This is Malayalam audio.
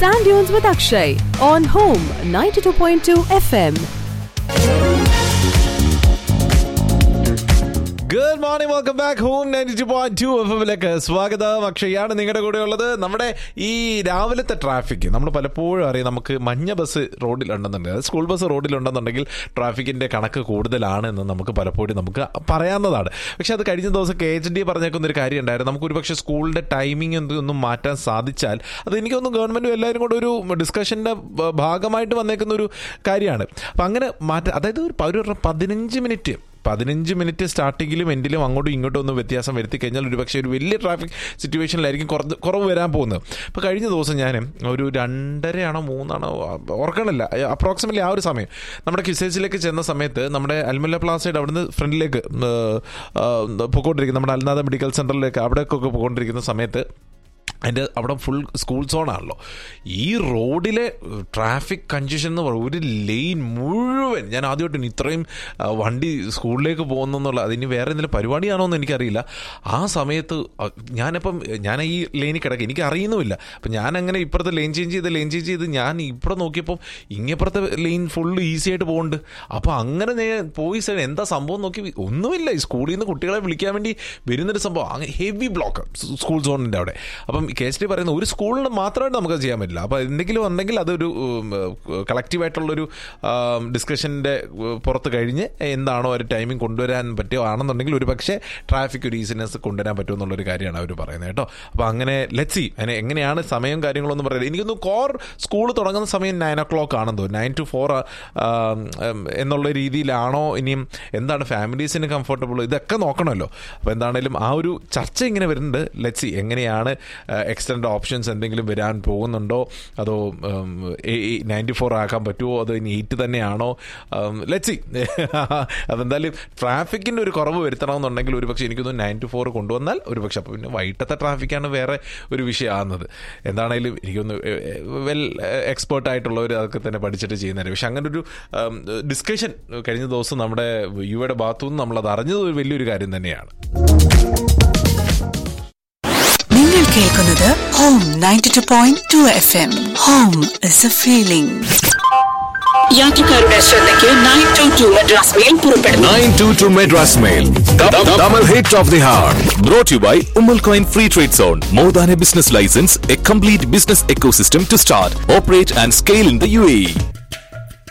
Sand Dunes with Akshay on Home 92.2 FM. Good morning welcome back home ninety two point two F എമ്മിലേക്ക് സ്വാഗതം അക്ഷയാണ് നിങ്ങളുടെ കൂടെ ഉള്ളത് നമ്മുടെ ഈ രാവിലത്തെ ട്രാഫിക് നമ്മൾ പലപ്പോഴും അറിയാം നമുക്ക് മഞ്ഞ ബസ് റോഡിലുണ്ടെന്നുണ്ടെങ്കിൽ അത് സ്കൂൾ ബസ് റോഡിലുണ്ടെന്നുണ്ടെങ്കിൽ ട്രാഫിക്കിന്റെ കണക്ക് കൂടുതലാണ് എന്ന് നമുക്ക് പലപ്പോഴും നമുക്ക് പറയാവുന്നതാണ് പക്ഷെ അത് കഴിഞ്ഞ ദിവസം കെ എച്ച് ഡി പറഞ്ഞേക്കുന്ന ഒരു കാര്യം ഉണ്ടായിരുന്നു നമുക്ക് ഒരു പക്ഷേ സ്കൂളിന്റെ ടൈമിംഗ് എന്തൊന്നും മാറ്റാൻ സാധിച്ചാൽ അത് എനിക്കൊന്നും ഗവൺമെന്റും എല്ലാവരും കൂടെ ഒരു ഡിസ്കഷന്റെ ഭാഗമായിട്ട് വന്നേക്കുന്ന ഒരു കാര്യമാണ് അപ്പം അങ്ങനെ മാറ്റാൻ അതായത് ഒരു പ- ഒരു പതിനഞ്ച് മിനിറ്റ് പതിനഞ്ച് മിനിറ്റ് സ്റ്റാർട്ടിങ്ങിലും എൻഡിലും അങ്ങോട്ടും ഇങ്ങോട്ടും ഒന്ന് വ്യത്യാസം വരുത്തി കഴിഞ്ഞാൽ ഒരു പക്ഷേ ഒരു വലിയ ട്രാഫിക് സിറ്റുവേഷനിലായിരിക്കും കുറച്ച് കുറവ് വരാൻ പോകുന്നത് ഇപ്പോൾ കഴിഞ്ഞ ദിവസം ഞാൻ ഒരു രണ്ടരയാണോ മൂന്നാണോ ഓർക്കണില്ല അപ്രോക്സിമറ്റ്ലി ആ ഒരു സമയം നമ്മുടെ കിസേജിലേക്ക് ചെന്ന സമയത്ത് നമ്മുടെ അൽമുല്ല പ്ലാസയുടെ അവിടുന്ന് ഫ്രണ്ടിലേക്ക് പോയിക്കൊണ്ടിരിക്കുന്ന നമ്മുടെ അൽനാഥ മെഡിക്കൽ സെൻറ്ററിലേക്ക് അവിടേക്കൊക്കെ പോയിക്കൊണ്ടിരിക്കുന്ന സമയത്ത് അതിൻ്റെ അവിടെ ഫുൾ സ്കൂൾ സോണാണല്ലോ ഈ റോഡിലെ ട്രാഫിക് കൺജഷൻ എന്ന് പറയുന്നത് ഒരു ലെയിൻ മുഴുവൻ ഞാൻ ആദ്യമായിട്ട് ഇത്രയും ആ, വണ്ടി സ്കൂളിലേക്ക് പോകുന്നു എന്നുള്ള അതിന് വേറെ എന്തെങ്കിലും പരിപാടിയാണോ എന്ന് എനിക്കറിയില്ല ആ സമയത്ത് അ, ഞാനിപ്പം ഞാൻ ഈ ലൈനിൽ കിടക്കുക എനിക്ക് അറിയുന്നുമില്ല അപ്പം ഞാൻ അങ്ങനെ ഇപ്പുറത്തെ ലൈൻ ചേഞ്ച് ചെയ്ത് ലൈൻ ചേഞ്ച് ചെയ്ത് ഞാൻ ഇവിടെ നോക്കിയപ്പോൾ ഇങ്ങപ്പുറത്തെ ലൈൻ ഫുള്ള് ഈസി ആയിട്ട് പോകുന്നുണ്ട് അപ്പോൾ അങ്ങനെ ഞാൻ പോയി സൈഡ് എന്താ സംഭവം നോക്കി ഒന്നുമില്ല ഈ സ്കൂളിൽ നിന്ന് കുട്ടികളെ വിളിക്കാൻ വേണ്ടി വരുന്നൊരു സംഭവം അങ്ങനെ ഹെവി ബ്ലോക്ക് സ്കൂൾ സോണിൻ്റെ അവിടെ അപ്പം കെ എസ് ടി പറയുന്ന ഒരു സ്കൂളിന് മാത്രമായിട്ട് നമുക്ക് ചെയ്യാൻ പറ്റില്ല അപ്പോൾ എന്തെങ്കിലും ഉണ്ടെങ്കിൽ അതൊരു കളക്റ്റീവായിട്ടുള്ളൊരു ഡിസ്കഷൻ്റെ പുറത്ത് കഴിഞ്ഞ് എന്താണോ ഒരു ടൈമിംഗ് കൊണ്ടുവരാൻ പറ്റുമോ ആണെന്നുണ്ടെങ്കിൽ ഒരു പക്ഷേ ട്രാഫിക് ഒരു ഈസിനെസ് കൊണ്ടുവരാൻ പറ്റുമോ എന്നുള്ളൊരു കാര്യമാണ് അവർ പറയുന്നത് കേട്ടോ അപ്പോൾ അങ്ങനെ ലെറ്റ്സി അതിനെ എങ്ങനെയാണ് സമയം കാര്യങ്ങളൊന്നും പറയുന്നത് എനിക്കൊന്ന് കോർ സ്കൂൾ തുടങ്ങുന്ന സമയം നയൻ ഒ ക്ലോക്ക് ആണെന്ന് തോന്നുന്നു നയൻ ടു ഫോർ എന്നുള്ള രീതിയിലാണോ ഇനിയും എന്താണ് ഫാമിലീസിന് കംഫർട്ടബിൾ ഇതൊക്കെ നോക്കണമല്ലോ അപ്പോൾ എന്താണേലും ആ ഒരു ചർച്ച ഇങ്ങനെ വരുന്നുണ്ട് ലെറ്റ്സി എങ്ങനെയാണ് എക്സ്റ്റൻഡ് ഓപ്ഷൻസ് എന്തെങ്കിലും വരാൻ പോകുന്നുണ്ടോ അതോ നയൻറ്റി ഫോർ ആക്കാൻ പറ്റുമോ അതോ ഇനി എയ്റ്റ് തന്നെയാണോ ലെറ്റ്സി അതെന്തായാലും ട്രാഫിക്കിൻ്റെ ഒരു കുറവ് വരുത്തണമെന്നുണ്ടെങ്കിൽ ഒരു പക്ഷേ എനിക്കൊന്ന് നയൻ ടു ഫോർ കൊണ്ടുവന്നാൽ ഒരു പക്ഷേ അപ്പോൾ പിന്നെ വൈകിട്ടത്തെ ട്രാഫിക്കാണ് വേറെ ഒരു വിഷയമാകുന്നത് എന്താണേലും എനിക്കൊന്ന് വെൽ എക്സ്പേർട്ട് ആയിട്ടുള്ളവർ അതൊക്കെ തന്നെ പഠിച്ചിട്ട് ചെയ്യുന്നതല്ലേ പക്ഷെ അങ്ങനെ ഒരു ഡിസ്കഷൻ കഴിഞ്ഞ ദിവസം നമ്മുടെ യുവയുടെ ഭാഗത്തുനിന്ന് നമ്മളത് അറിഞ്ഞത് ഒരു വലിയൊരു കാര്യം തന്നെയാണ് നിങ്ങൾ കേൾക്കുന്നത് home ninety two point two F M home is a feeling യാത്രക്കാരുടെ ശ്രദ്ധയ്ക്ക് nine two two Madras mail പുറപ്പെടുന്നു 922 Madras Mail. Double hit of the heart. Brought to you by Umal Coin Free Trade Zone. More than a business license, a complete business ecosystem to start, operate, and scale in the UAE.